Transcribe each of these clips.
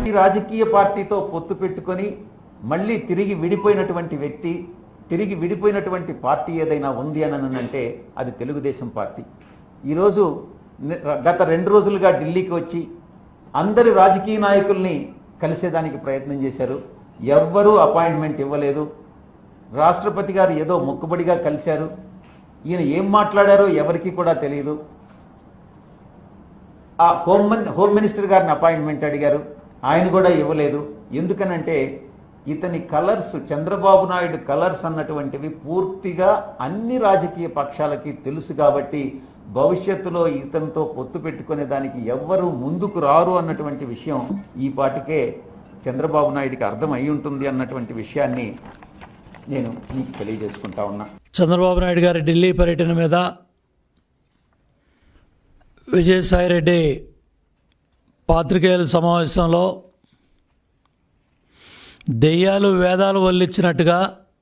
ప్రతి రాజకీయ పార్టీతో పొత్తు పెట్టుకొని మళ్ళీ తిరిగి విడిపోయినటువంటి వ్యక్తి తిరిగి విడిపోయినటువంటి పార్టీ ఏదైనా ఉంది అని అంటే అది తెలుగుదేశం పార్టీ ఈరోజు ని- గత రెండు రోజులుగా ఢిల్లీకి వచ్చి అందరి రాజకీయ నాయకుల్ని కలిసేదానికి ప్రయత్నం చేశారు ఎవ్వరూ అపాయింట్మెంట్ ఇవ్వలేదు రాష్ట్రపతి గారు ఏదో మొక్కుబడిగా కలిశారు ఈయన ఏం మాట్లాడారో ఎవరికీ కూడా తెలియదు ఆ హోమ్ మన్ హోమ్ మినిస్టర్ గారిని అపాయింట్మెంట్ అడిగారు ఆయన కూడా ఇవ్వలేదు ఎందుకనంటే ఇతని కలర్స్ చంద్రబాబు నాయుడు కలర్స్ అన్నటువంటివి పూర్తిగా అన్ని రాజకీయ పక్షాలకి తెలుసు కాబట్టి భవిష్యత్తులో ఇతనితో పొత్తు పెట్టుకునే దానికి ఎవ్వరూ ముందుకు రారు అన్నటువంటి విషయం ఈ పాటికే చంద్రబాబు నాయుడికి అర్థం అయి ఉంటుంది అన్నటువంటి విషయాన్ని నేను మీకు తెలియజేసుకుంటా ఉన్నా చంద్రబాబు నాయుడు గారి ఢిల్లీ పర్యటన మీద విజయసాయిరెడ్డి పాత్రికేయుల సమావేశంలో దెయ్యాలు వేదాలు వల్లించినట్టుగా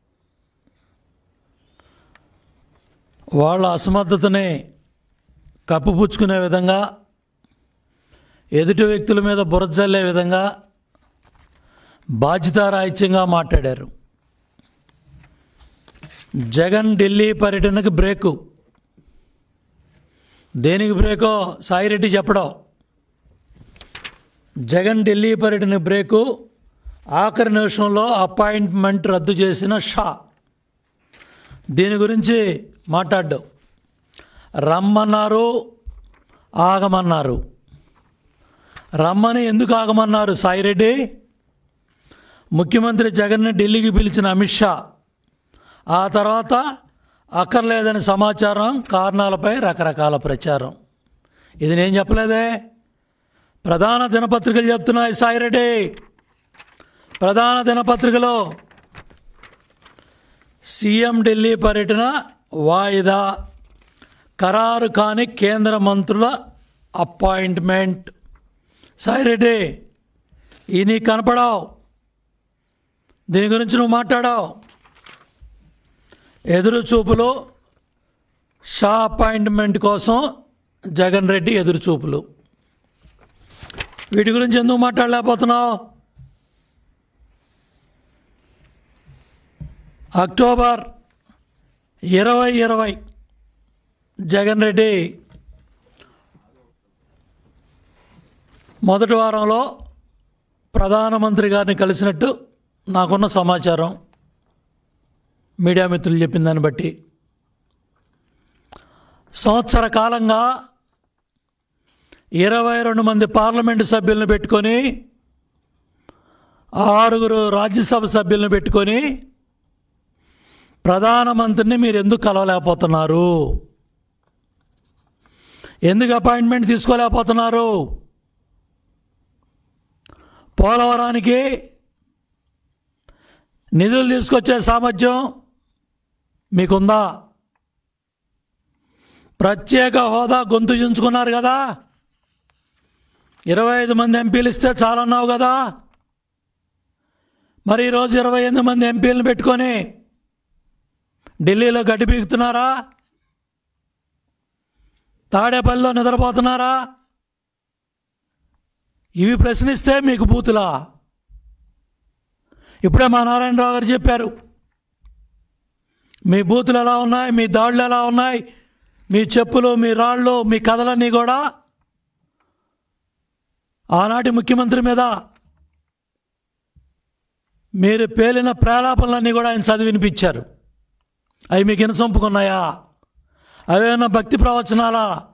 వాళ్ళ అసమర్థతని కప్పిపుచ్చుకునే విధంగా ఎదుటి వ్యక్తుల మీద బురజల్లే విధంగా బాధ్యతారాహిత్యంగా మాట్లాడారు జగన్ ఢిల్లీ పర్యటనకు బ్రేకు దేనికి బ్రేకో సాయిరెడ్డి చెప్పడం జగన్ ఢిల్లీ పర్యటన బ్రేకు ఆఖరి నిమిషంలో అపాయింట్మెంట్ రద్దు చేసిన షా దీని గురించి మాట్లాడ్డాం రమ్మన్నారు ఆగమన్నారు రమ్మని ఎందుకు ఆగమన్నారు సాయిరెడ్డి ముఖ్యమంత్రి జగన్ని ఢిల్లీకి పిలిచిన అమిత్ షా ఆ తర్వాత అక్కర్లేదని సమాచారం కారణాలపై రకరకాల ప్రచారం ఇది నేను చెప్పలేదే ప్రధాన దినపత్రికలు చెప్తున్నాయి సాయిరెడ్డి ప్రధాన దినపత్రికలో సీఎం ఢిల్లీ పర్యటన వాయిదా ఖరారు కాని కేంద్ర మంత్రుల అపాయింట్మెంట్ సాయిరెడ్డి ఈ నీకు కనపడావు దీని గురించి నువ్వు మాట్లాడావు ఎదురు చూపులు షా అపాయింట్మెంట్ కోసం జగన్ రెడ్డి ఎదురు చూపులు వీటి గురించి ఎందుకు మాట్లాడలేకపోతున్నావు అక్టోబర్ ఇరవై ఇరవై జగన్ రెడ్డి మొదటి వారంలో ప్రధానమంత్రి గారిని కలిసినట్టు నాకున్న సమాచారం మీడియా మిత్రులు చెప్పిన దాన్ని బట్టి సంవత్సర కాలంగా ఇరవై రెండు మంది పార్లమెంటు సభ్యులను పెట్టుకొని ఆరుగురు రాజ్యసభ సభ్యులను పెట్టుకొని ప్రధానమంత్రిని మీరు ఎందుకు కలవలేకపోతున్నారు ఎందుకు అపాయింట్మెంట్ తీసుకోలేకపోతున్నారు పోలవరానికి నిధులు తీసుకొచ్చే సామర్థ్యం మీకుందా ప్రత్యేక హోదా గొంతు చించుకున్నారు కదా ఇరవై ఐదు మంది ఎంపీలు ఇస్తే చాలన్నావు కదా మరి ఈరోజు ఇరవై ఎనిమిది మంది ఎంపీలను పెట్టుకొని ఢిల్లీలో గడ్డి పీకుతున్నారా తాడేపల్లిలో నిద్రపోతున్నారా ఇవి ప్రశ్నిస్తే మీకు బూతులా ఇప్పుడే మా నారాయణరావు గారు చెప్పారు మీ బూతులు ఎలా ఉన్నాయి మీ దాడులు ఎలా ఉన్నాయి మీ చెప్పులు మీ రాళ్ళు మీ కథలన్నీ కూడా ఆనాటి ముఖ్యమంత్రి మీద మీరు పేలిన ప్రేలాపనలన్నీ కూడా ఆయన చదివి వినిపించారు అవి మీకు వినసొంపుకున్నాయా అవేమన్నా భక్తి ప్రవచనాలా